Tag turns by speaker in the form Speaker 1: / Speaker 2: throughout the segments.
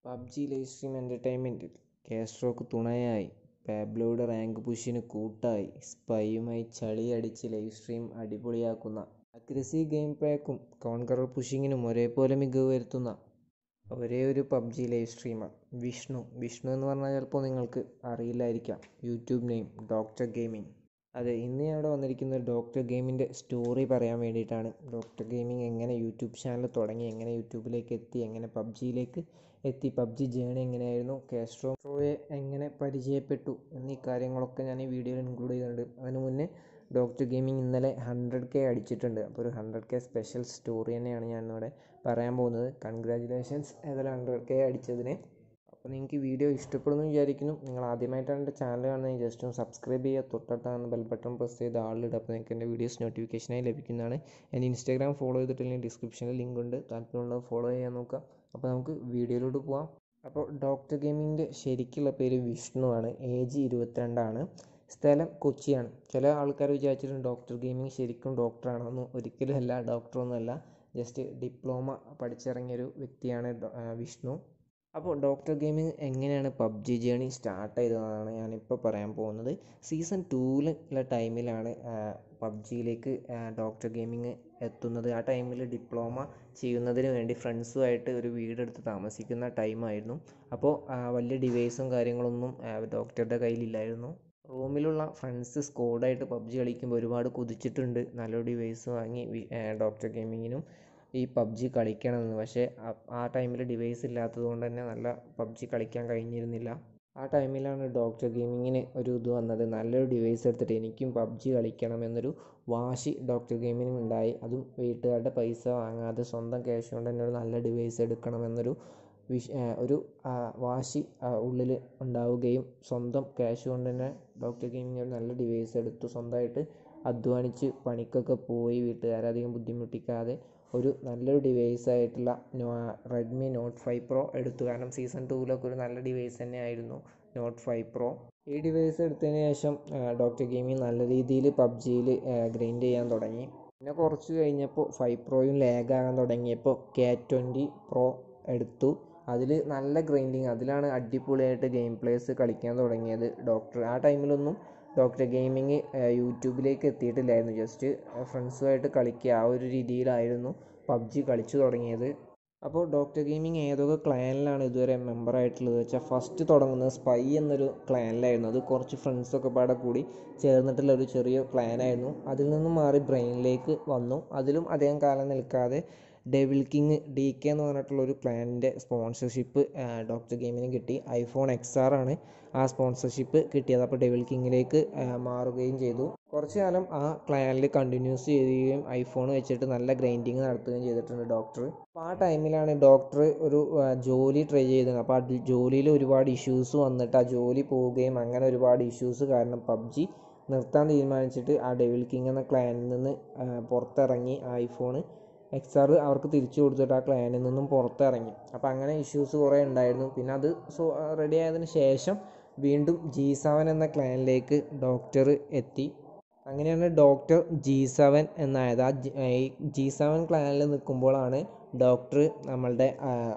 Speaker 1: PUBG live stream എൻ്റർടൈൻമെൻറ്റിൽ കാസ്ട്രോക്ക് തുണയായി പാബ്ലോയുടെ റാങ്ക് പുഷിന് കൂട്ടായി സ്പൈയുമായി ചളിയടിച്ച് ലൈവ് സ്ട്രീം അടിപൊളിയാക്കുന്ന അഗ്രസീവ് ഗെയിം പ്ലേക്കും കോൺകറർ പുഷിങ്ങിനും ഒരേപോലെ മികവ് വരുത്തുന്ന ഒരേയൊരു PUBG live streamer Vishnu Vishnu എന്ന് പറഞ്ഞാൽ ചിലപ്പോൾ നിങ്ങൾക്ക് അറിയില്ലായിരിക്കാം യൂട്യൂബ് നെയിം ഡോക്ടർ ഗെയിമിംഗ് അതെ ഇന്ന് ഞാൻ ഇവിടെ വന്നിരിക്കുന്നത് ഡോക്ടർ ഗെയിമിൻ്റെ സ്റ്റോറി പറയാൻ വേണ്ടിയിട്ടാണ് ഡോക്ടർ ഗെയിമിംഗ് എങ്ങനെ യൂട്യൂബ് ചാനൽ തുടങ്ങി എങ്ങനെ യൂട്യൂബിലേക്ക് എത്തി എങ്ങനെ പബ്ജിയിലേക്ക് എത്തി പബ്ജി ജേണി എങ്ങനെയായിരുന്നു കാസ്ട്രോയെ എങ്ങനെ പരിചയപ്പെട്ടു എന്നീ കാര്യങ്ങളൊക്കെ ഞാൻ ഈ വീഡിയോയിൽ ഇൻക്ലൂഡ് ചെയ്തിട്ടുണ്ട് അതിന് മുന്നേ ഡോക്ടർ ഗെയിമിംഗ് ഇന്നലെ ഹൺഡ്രഡ് കെ അടിച്ചിട്ടുണ്ട് അപ്പോൾ ഒരു ഹൺഡ്രഡ് കെ സ്പെഷ്യൽ സ്റ്റോറി തന്നെയാണ് ഞാൻ ഇവിടെ പറയാൻ പോകുന്നത് കൺഗ്രാജുലേഷൻസ് ഏതായാലും ഹൺഡ്രഡ് കെ അടിച്ചതിന് അപ്പോൾ നിങ്ങൾക്ക് വീഡിയോ ഇഷ്ടപ്പെടുമെന്ന് വിചാരിക്കുന്നു നിങ്ങൾ ആദ്യമായിട്ടാണ് എൻ്റെ ചാനൽ കാണുന്നത് ജസ്റ്റ് ഒന്ന് സബ്സ്ക്രൈബ് ചെയ്യുക തൊട്ടടുത്താണ് ബെൽ ബട്ടൺ പ്രസ് ചെയ്ത് ആളിടുക അപ്പോൾ നിങ്ങൾക്ക് എൻ്റെ വീഡിയോസ് നോട്ടിഫിക്കേഷനായി ലഭിക്കുന്നതാണ് എൻ്റെ ഇൻസ്റ്റാഗ്രാം ഫോളോ ചെയ്തിട്ടില്ലെങ്കിൽ ഡിസ്ക്രിപ്ഷനിൽ ലിങ്ക് ഉണ്ട് താല്പര്യമുള്ളത് ഫോളോ ചെയ്യാൻ നോക്കുക അപ്പോൾ നമുക്ക് വീഡിയോയിലോട്ട് പോവാം അപ്പോൾ ഡോക്ടർ ഗെയിമിൻ്റെ ശരിക്കുള്ള പേര് വിഷ്ണു ആണ് ഏജ് ഇരുപത്തിരണ്ടാണ് സ്ഥലം കൊച്ചിയാണ് ചില ആൾക്കാർ വിചാരിച്ചിട്ടുണ്ട് ഡോക്ടർ ഗെയിമിംഗ് ശരിക്കും ഡോക്ടറാണെന്ന് ഒരിക്കലും അല്ല ഡോക്ടറൊന്നുമല്ല ജസ്റ്റ് ഡിപ്ലോമ പഠിച്ചിറങ്ങിയൊരു വ്യക്തിയാണ് വിഷ്ണു അപ്പോൾ ഡോക്ടർ ഗെയിമിംഗ് എങ്ങനെയാണ് പബ്ജി ജേണി സ്റ്റാർട്ട് ചെയ്തതെന്നാണ് ഞാനിപ്പോൾ പറയാൻ പോകുന്നത് സീസൺ ടൂവിലുള്ള ടൈമിലാണ് പബ്ജിയിലേക്ക് ഡോക്ടർ ഗെയിമിംഗ് എത്തുന്നത് ആ ടൈമിൽ ഡിപ്ലോമ ചെയ്യുന്നതിന് വേണ്ടി ഫ്രണ്ട്സുമായിട്ട് ഒരു വീടെടുത്ത് താമസിക്കുന്ന ടൈമായിരുന്നു അപ്പോൾ വലിയ ഡിവൈസും കാര്യങ്ങളൊന്നും ഡോക്ടറുടെ കയ്യിലില്ലായിരുന്നു റൂമിലുള്ള ഫ്രണ്ട്സ് സ്കോഡായിട്ട് പബ്ജി കളിക്കുമ്പോൾ ഒരുപാട് കുതിച്ചിട്ടുണ്ട് നല്ലൊരു ഡിവൈസ് വാങ്ങി ഡോക്ടർ ഗെയിമിങ്ങിനും ഈ പബ്ജി കളിക്കണമെന്ന് പക്ഷേ ആ ടൈമിൽ ഡിവൈസ് ഇല്ലാത്തത് കൊണ്ട് തന്നെ നല്ല പബ്ജി കളിക്കാൻ കഴിഞ്ഞിരുന്നില്ല ആ ടൈമിലാണ് ഡോക്ടർ ഗെയിമിങ്ങിന് ഒരു ഇത് വന്നത് നല്ലൊരു ഡിവൈസ് എടുത്തിട്ട് എനിക്കും പബ്ജി കളിക്കണം എന്നൊരു വാശി ഡോക്ടർ ഗെയിമിനും ഉണ്ടായി അതും വീട്ടുകാരുടെ പൈസ വാങ്ങാതെ സ്വന്തം ക്യാഷ് കൊണ്ട് തന്നെ ഒരു നല്ല ഡിവൈസ് എടുക്കണമെന്നൊരു വിഷ ഒരു വാശി ഉള്ളിൽ ഉണ്ടാവുകയും സ്വന്തം ക്യാഷ് കൊണ്ട് തന്നെ ഡോക്ടർ ഗെയിമിങ് ഒരു നല്ല ഡിവൈസ് എടുത്തു സ്വന്തമായിട്ട് അധ്വാനിച്ച് പണിക്കൊക്കെ പോയി വീട്ടുകാരെ അധികം ബുദ്ധിമുട്ടിക്കാതെ ഒരു നല്ലൊരു ഡിവൈസ് ആയിട്ടുള്ള റെഡ്മി നോട്ട് ഫൈവ് പ്രോ എടുത്തു കാരണം സീസൺ ടൂവിലൊക്കെ ഒരു നല്ല ഡിവൈസ് തന്നെയായിരുന്നു നോട്ട് ഫൈവ് പ്രോ ഈ ഡിവൈസ് എടുത്തതിന് ശേഷം ഡോക്ടർ ഗെയിമിങ് നല്ല രീതിയിൽ പബ്ജിയിൽ ഗ്രൈൻഡ് ചെയ്യാൻ തുടങ്ങി പിന്നെ കുറച്ച് കഴിഞ്ഞപ്പോൾ ഫൈവ് പ്രോയും ലാഗ് ആകാൻ തുടങ്ങിയപ്പോൾ കെ ട്വൻറ്റി പ്രോ എടുത്തു അതിൽ നല്ല ഗ്രൈൻഡിങ് അതിലാണ് അടിപൊളിയായിട്ട് ഗെയിം പ്ലേസ് കളിക്കാൻ തുടങ്ങിയത് ഡോക്ടർ ആ ടൈമിലൊന്നും ഡോക്ടർ ഗെയിമിങ് യൂട്യൂബിലേക്ക് എത്തിയിട്ടില്ലായിരുന്നു ജസ്റ്റ് ഫ്രണ്ട്സുമായിട്ട് കളിക്കുക ആ ഒരു രീതിയിലായിരുന്നു പബ്ജി കളിച്ചു തുടങ്ങിയത് അപ്പോൾ ഡോക്ടർ ഗെയിമിങ് ഏതൊക്കെ ക്ലാനിലാണ് ഇതുവരെ മെമ്പർ ആയിട്ടുള്ളത് വെച്ചാൽ ഫസ്റ്റ് തുടങ്ങുന്നത് സ്പൈ എന്നൊരു ക്ലാനിലായിരുന്നു അത് കുറച്ച് ഫ്രണ്ട്സൊക്കെ പാടെ കൂടി ചേർന്നിട്ടുള്ള ഒരു ചെറിയ ക്ലാനായിരുന്നു അതിൽ നിന്നും മാറി ബ്രെയിനിലേക്ക് വന്നു അതിലും അധികം കാലം നിൽക്കാതെ ഡെവിൾ കിങ് ഡി കെ എന്ന് പറഞ്ഞിട്ടുള്ള ഒരു പ്ലാനിൻ്റെ സ്പോൺസർഷിപ്പ് ഡോക്ടർ ഗെയിമിന് കിട്ടി ഐഫോൺ എക്സ് ആർ ആണ് ആ സ്പോൺസർഷിപ്പ് കിട്ടിയത് അപ്പോൾ ഡെവിൾ കിങ്ങിലേക്ക് മാറുകയും ചെയ്തു കുറച്ച് കാലം ആ ക്ലാനിൽ കണ്ടിന്യൂസ് ചെയ്യുകയും ഐഫോൺ വെച്ചിട്ട് നല്ല ഗ്രൈൻഡിങ് നടത്തുകയും ചെയ്തിട്ടുണ്ട് ഡോക്ടർ അപ്പോൾ ആ ടൈമിലാണ് ഡോക്ടർ ഒരു ജോലി ട്രൈ ചെയ്തത് അപ്പോൾ ആ ജോലിയിൽ ഒരുപാട് ഇഷ്യൂസ് വന്നിട്ട് ആ ജോലി പോവുകയും അങ്ങനെ ഒരുപാട് ഇഷ്യൂസ് കാരണം പബ്ജി നിർത്താൻ തീരുമാനിച്ചിട്ട് ആ ഡെവിൾ കിങ് എന്ന ക്ലാനിൽ നിന്ന് പുറത്തിറങ്ങി ഐഫോൺ എക്സ് ആർ അവർക്ക് തിരിച്ചു കൊടുത്തിട്ട് ആ ക്ലാനിൽ നിന്നും പുറത്തിറങ്ങി അപ്പോൾ അങ്ങനെ ഇഷ്യൂസ് കുറേ ഉണ്ടായിരുന്നു പിന്നെ അത് സോ റെഡി ആയതിനു ശേഷം വീണ്ടും ജി സെവൻ എന്ന ക്ലാനിലേക്ക് ഡോക്ടർ എത്തി അങ്ങനെയാണ് ഡോക്ടർ ജി സെവൻ എന്നായത് ആ ജി സെവൻ ക്ലാനിൽ നിൽക്കുമ്പോഴാണ് ഡോക്ടർ നമ്മളുടെ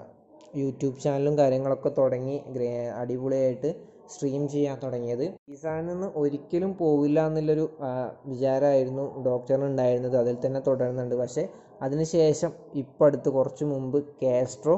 Speaker 1: യൂട്യൂബ് ചാനലും കാര്യങ്ങളൊക്കെ തുടങ്ങി അടിപൊളിയായിട്ട് സ്ട്രീം ചെയ്യാൻ തുടങ്ങിയത് ജി സെവനിൽ നിന്ന് ഒരിക്കലും പോവില്ല എന്നുള്ളൊരു വിചാരമായിരുന്നു ഡോക്ടറിന് ഉണ്ടായിരുന്നത് അതിൽ തന്നെ തുടരുന്നുണ്ട് പക്ഷേ അതിനുശേഷം ഇപ്പം അടുത്ത് കുറച്ച് മുമ്പ് കാസ്ട്രോ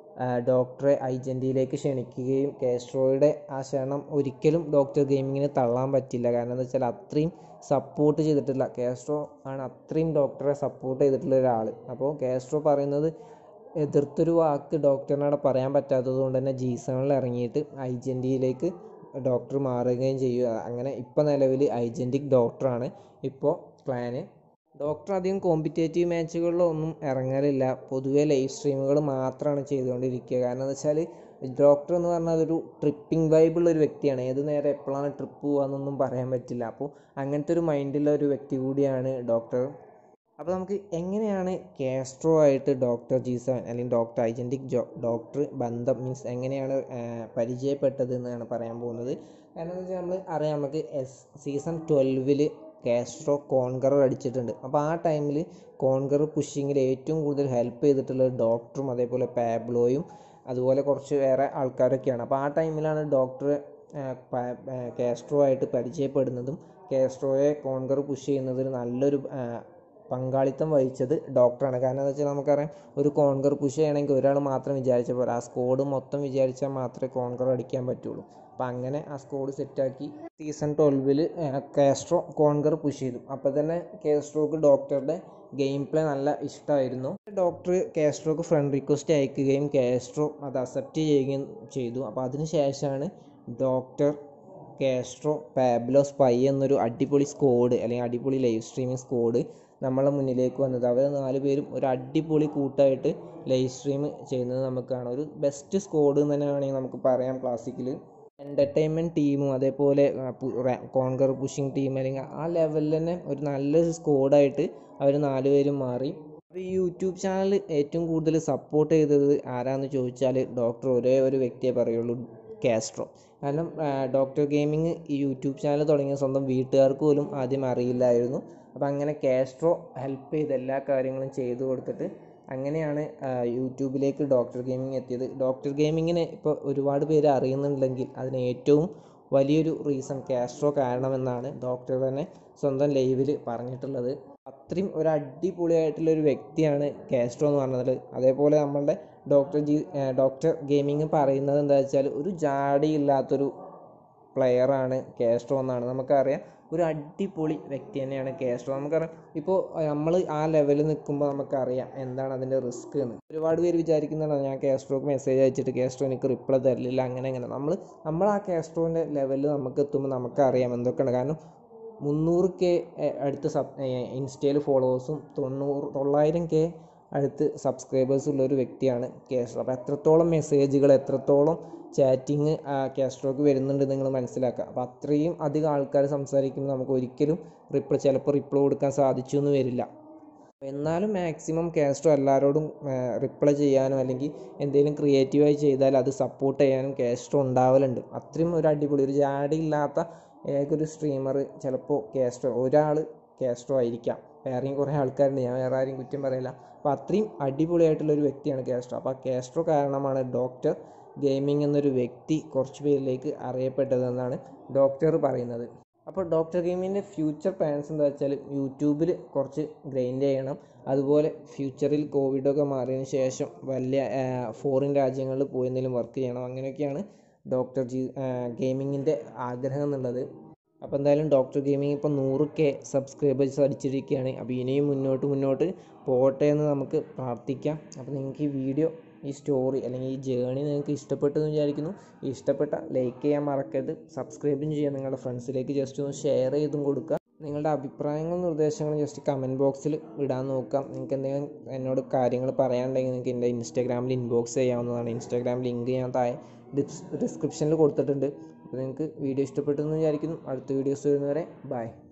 Speaker 1: ഡോക്ടറെ ഐജൻറ്റിയിലേക്ക് ക്ഷണിക്കുകയും കാസ്ട്രോയുടെ ആ ക്ഷണം ഒരിക്കലും ഡോക്ടർ ഗെയിമിങ്ങിന് തള്ളാൻ പറ്റില്ല കാരണം എന്താ വെച്ചാൽ അത്രയും സപ്പോർട്ട് ചെയ്തിട്ടില്ല കാസ്ട്രോ ആണ് അത്രയും ഡോക്ടറെ സപ്പോർട്ട് ചെയ്തിട്ടുള്ള ഒരാൾ അപ്പോൾ കാസ്ട്രോ പറയുന്നത് എതിർത്തൊരു വാക്ക് ഡോക്ടറിനോട് പറയാൻ പറ്റാത്തത് കൊണ്ട് തന്നെ ജി സെവനിൽ ഇറങ്ങിയിട്ട് ഐജൻറ്റിയിലേക്ക് ഡോക്ടർ മാറുകയും ചെയ്യുക അങ്ങനെ ഇപ്പോൾ നിലവിൽ ഐജൻറ്റിക് ഡോക്ടറാണ് ഇപ്പോൾ ക്ലാന് ഡോക്ടർ അധികം കോമ്പറ്റേറ്റീവ് മാച്ചുകളിലൊന്നും ഇറങ്ങലില്ല പൊതുവേ ലൈവ് സ്ട്രീമുകൾ മാത്രമാണ് ചെയ്തുകൊണ്ടിരിക്കുക കാരണം എന്താ വെച്ചാൽ ഡോക്ടർ എന്ന് പറഞ്ഞാൽ അതൊരു ട്രിപ്പിംഗ് വൈബുള്ള ഒരു വ്യക്തിയാണ് ഏത് നേരം എപ്പോഴാണ് ട്രിപ്പ് പോകാമെന്നൊന്നും പറയാൻ പറ്റില്ല അപ്പോൾ അങ്ങനത്തെ ഒരു മൈൻഡുള്ള ഒരു വ്യക്തി കൂടിയാണ് ഡോക്ടർ അപ്പോൾ നമുക്ക് എങ്ങനെയാണ് കാസ്ട്രോ ആയിട്ട് ഡോക്ടർ ജി സെവൻ അല്ലെങ്കിൽ ഡോക്ടർ ഐജൻറ്റിക് ജോ ഡോക്ടർ ബന്ധം മീൻസ് എങ്ങനെയാണ് പരിചയപ്പെട്ടത് എന്നാണ് പറയാൻ പോകുന്നത് കാരണം എന്താ വെച്ചാൽ നമ്മൾ അറിയാം നമുക്ക് എസ് സീസൺ ട്വൽവിൽ കാസ്ട്രോ കോൺകറർ അടിച്ചിട്ടുണ്ട് അപ്പോൾ ആ ടൈമിൽ കോൺകറർ പുഷിങ്ങിൽ ഏറ്റവും കൂടുതൽ ഹെൽപ്പ് ചെയ്തിട്ടുള്ളത് ഡോക്ടറും അതേപോലെ പാബ്ലോയും അതുപോലെ കുറച്ച് വേറെ ആൾക്കാരൊക്കെയാണ് അപ്പോൾ ആ ടൈമിലാണ് ഡോക്ടർ കാസ്ട്രോ ആയിട്ട് പരിചയപ്പെടുന്നതും കാസ്ട്രോയെ കോൺഗർ പുഷ് ചെയ്യുന്നതിൽ നല്ലൊരു ആ, പങ്കാളിത്തം വഹിച്ചത് ഡോക്ടറാണ് കാരണം എന്താ വെച്ചാൽ നമുക്കറിയാം ഒരു കോൺഗർ പുഷ് ചെയ്യണമെങ്കിൽ ഒരാൾ മാത്രം വിചാരിച്ചാൽ പോരാ ആ സ്കോഡ് മൊത്തം വിചാരിച്ചാൽ മാത്രമേ കോൺഗർ അടിക്കാൻ പറ്റുള്ളൂ അപ്പം അങ്ങനെ ആ സ്കോഡ് സെറ്റാക്കി സീസൺ ട്വൽവിൽ കാസ്ട്രോ കോൺഗർ പുഷ് ചെയ്തു അപ്പോൾ തന്നെ കാസ്ട്രോക്ക് ഡോക്ടറുടെ ഗെയിം പ്ലേ നല്ല ഇഷ്ടമായിരുന്നു ഡോക്ടർ കാസ്ട്രോക്ക് ഫ്രണ്ട് റിക്വസ്റ്റ് അയക്കുകയും കാസ്ട്രോ അത് അക്സെപ്റ്റ് ചെയ്യുകയും ചെയ്തു അപ്പോൾ അതിന് ശേഷമാണ് ഡോക്ടർ കാസ്ട്രോ പാബ്ലോ സ്പൈ എന്നൊരു അടിപൊളി സ്കോഡ് അല്ലെങ്കിൽ അടിപൊളി ലൈവ് സ്ട്രീമിംഗ് സ്കോഡ് നമ്മളെ മുന്നിലേക്ക് വന്നത് അവർ നാല് പേരും ഒരു അടിപൊളി കൂട്ടായിട്ട് ലൈവ് സ്ട്രീം ചെയ്യുന്നത് നമുക്ക് കാണാം ഒരു ബെസ്റ്റ് സ്കോഡ് എന്ന് തന്നെ വേണമെങ്കിൽ നമുക്ക് പറയാം ക്ലാസിക്കിൽ എൻ്റർടൈൻമെൻറ്റ് ടീമും അതേപോലെ കോൺകർ പുഷിങ് ടീം അല്ലെങ്കിൽ ആ ലെവലിൽ തന്നെ ഒരു നല്ലൊരു സ്കോഡായിട്ട് അവർ നാലുപേരും മാറി അപ്പോൾ ഈ യൂട്യൂബ് ചാനൽ ഏറ്റവും കൂടുതൽ സപ്പോർട്ട് ചെയ്തത് ആരാന്ന് ചോദിച്ചാൽ ഡോക്ടർ ഒരേ ഒരു വ്യക്തിയെ പറയുള്ളൂ കാസ്ട്രോ കാരണം ഡോക്ടർ ഗെയിമിങ് ഈ യൂട്യൂബ് ചാനൽ തുടങ്ങിയ സ്വന്തം വീട്ടുകാർക്ക് പോലും ആദ്യം അറിയില്ലായിരുന്നു അപ്പോൾ അങ്ങനെ കാസ്ട്രോ ഹെൽപ്പ് ചെയ്ത് എല്ലാ കാര്യങ്ങളും ചെയ്തു കൊടുത്തിട്ട് അങ്ങനെയാണ് ആ, യൂട്യൂബിലേക്ക് ഡോക്ടർ ഗെയിമിംഗ് എത്തിയത് ഡോക്ടർ ഗെയിമിങ്ങിനെ ഇപ്പോൾ ഒരുപാട് പേര് അറിയുന്നുണ്ടെങ്കിൽ അതിന് ഏറ്റവും വലിയൊരു റീസൺ കാസ്ട്രോ കാരണമെന്നാണ് ഡോക്ടർ തന്നെ സ്വന്തം ലൈവിൽ പറഞ്ഞിട്ടുള്ളത് അത്രയും ഒരു അടിപൊളിയായിട്ടുള്ള ഒരു വ്യക്തിയാണ് കാസ്ട്രോ എന്ന് പറഞ്ഞത് അതേപോലെ നമ്മളുടെ ഡോക്ടർ ജി ഡോക്ടർ ഗെയിമിങ് പറയുന്നത് എന്താ വെച്ചാൽ ഒരു ജാടിയില്ലാത്തൊരു പ്ലെയറാണ് കാസ്ട്രോ എന്നാണ് നമുക്കറിയാം ഒരു അടിപൊളി വ്യക്തി തന്നെയാണ് കാസ്ട്രോ നമുക്കറിയാം ഇപ്പോൾ നമ്മൾ ആ ലെവലിൽ നിൽക്കുമ്പോൾ നമുക്കറിയാം എന്താണ് അതിൻ്റെ റിസ്ക് എന്ന് ഒരുപാട് പേര് വിചാരിക്കുന്നതാണ് ഞാൻ കാസ്ട്രോക്ക് മെസ്സേജ് അയച്ചിട്ട് കാസ്ട്രോ എനിക്ക് റിപ്ലൈ തരില്ല അങ്ങനെ അങ്ങനെ നമ്മൾ നമ്മൾ ആ കാസ്ട്രോൻ്റെ ലെവലിൽ നമുക്ക് എത്തുമ്പോൾ നമുക്കറിയാം എന്തൊക്കെയാണ് കാരണം മുന്നൂറ് കെ അടുത്ത് സബ് ഇൻസ്റ്റയിൽ ഫോളോവേഴ്സും തൊണ്ണൂറ് തൊള്ളായിരം കെ അടുത്ത് സബ്സ്ക്രൈബേഴ്സ് ഉള്ള ഒരു വ്യക്തിയാണ് കാസ്ട്രോ അപ്പോൾ എത്രത്തോളം മെസ്സേജുകൾ എത്രത്തോളം ചാറ്റിങ് കാസ്ട്രോക്ക് വരുന്നുണ്ട് നിങ്ങൾ മനസ്സിലാക്കുക അപ്പോൾ അത്രയും അധികം ആൾക്കാർ സംസാരിക്കുമ്പോൾ നമുക്ക് ഒരിക്കലും റിപ്ലൈ ചിലപ്പോൾ റിപ്ലൈ കൊടുക്കാൻ സാധിച്ചു എന്ന് വരില്ല എന്നാലും മാക്സിമം കാസ്ട്രോ എല്ലാവരോടും റിപ്ലൈ ചെയ്യാനും അല്ലെങ്കിൽ എന്തെങ്കിലും ക്രിയേറ്റീവായി ചെയ്താൽ അത് സപ്പോർട്ട് ചെയ്യാനും കാസ്ട്രോ ഉണ്ടാവലുണ്ട് അത്രയും ഒരു അടിപൊളി ഒരു ജാടിയില്ലാത്ത ഏക ഒരു സ്ട്രീമർ ചിലപ്പോൾ കാസ്ട്രോ ഒരാൾ കാസ്ട്രോ ആയിരിക്കാം വേറെയും കുറേ ആൾക്കാരുണ്ട് ഞാൻ വേറെ ആരെയും കുറ്റം പറയില്ല അപ്പോൾ അത്രയും അടിപൊളിയായിട്ടുള്ള ഒരു വ്യക്തിയാണ് കാസ്ട്രോ അപ്പോൾ ആ കാസ്ട്രോ കാരണമാണ് ഡോക്ടർ ഗെയിമിംഗ് എന്നൊരു വ്യക്തി കുറച്ച് പേരിലേക്ക് അറിയപ്പെട്ടതെന്നാണ് ഡോക്ടർ പറയുന്നത് അപ്പോൾ ഡോക്ടർ ഗെയിമിൻ്റെ ഫ്യൂച്ചർ പ്ലാൻസ് എന്താ വെച്ചാൽ യൂട്യൂബിൽ കുറച്ച് ഗ്രൈൻഡ് ചെയ്യണം അതുപോലെ ഫ്യൂച്ചറിൽ കോവിഡൊക്കെ മാറിയതിന് ശേഷം വലിയ ഫോറിൻ രാജ്യങ്ങളിൽ പോയി എന്തെങ്കിലും വർക്ക് ചെയ്യണം അങ്ങനെയൊക്കെയാണ് ഡോക്ടർ ജി ഗെയിമിങ്ങിൻ്റെ ആഗ്രഹം എന്നുള്ളത് അപ്പോൾ എന്തായാലും ഡോക്ടർ ഗെയിമിംഗ് ഇപ്പോൾ നൂറ് കെ സബ്സ്ക്രൈബേഴ്സ് അടിച്ചിരിക്കുകയാണ് അപ്പോൾ ഇനിയും മുന്നോട്ട് മുന്നോട്ട് പോട്ടെ എന്ന് നമുക്ക് പ്രാർത്ഥിക്കാം അപ്പോൾ നിങ്ങൾക്ക് ഈ വീഡിയോ ഈ സ്റ്റോറി അല്ലെങ്കിൽ ഈ ജേണി നിങ്ങൾക്ക് ഇഷ്ടപ്പെട്ടു എന്ന് വിചാരിക്കുന്നു ഇഷ്ടപ്പെട്ട ലൈക്ക് ചെയ്യാൻ മറക്കരുത് സബ്സ്ക്രൈബും ചെയ്യാൻ നിങ്ങളുടെ ഫ്രണ്ട്സിലേക്ക് ജസ്റ്റ് ഒന്ന് ഷെയർ ചെയ്തും കൊടുക്കുക നിങ്ങളുടെ അഭിപ്രായങ്ങളും നിർദ്ദേശങ്ങളും ജസ്റ്റ് കമൻറ്റ് ബോക്സിൽ ഇടാൻ നോക്കാം നിങ്ങൾക്ക് എന്തെങ്കിലും എന്നോട് കാര്യങ്ങൾ പറയാനുണ്ടെങ്കിൽ നിങ്ങൾക്ക് എൻ്റെ ഇൻസ്റ്റാഗ്രാമിൽ ഇൻബോക്സ് ചെയ്യാവുന്നതാണ് ഇൻസ്റ്റാഗ്രാം ലിങ്ക് ഞാൻ താഴെ ഡിസ്ക്രിപ്ഷനിൽ കൊടുത്തിട്ടുണ്ട് അപ്പോൾ നിങ്ങൾക്ക് വീഡിയോ ഇഷ്ടപ്പെട്ടു എന്ന് വിചാരിക്കുന്നു അടുത്ത വീഡിയോസ് വരുന്നവരെ ബൈ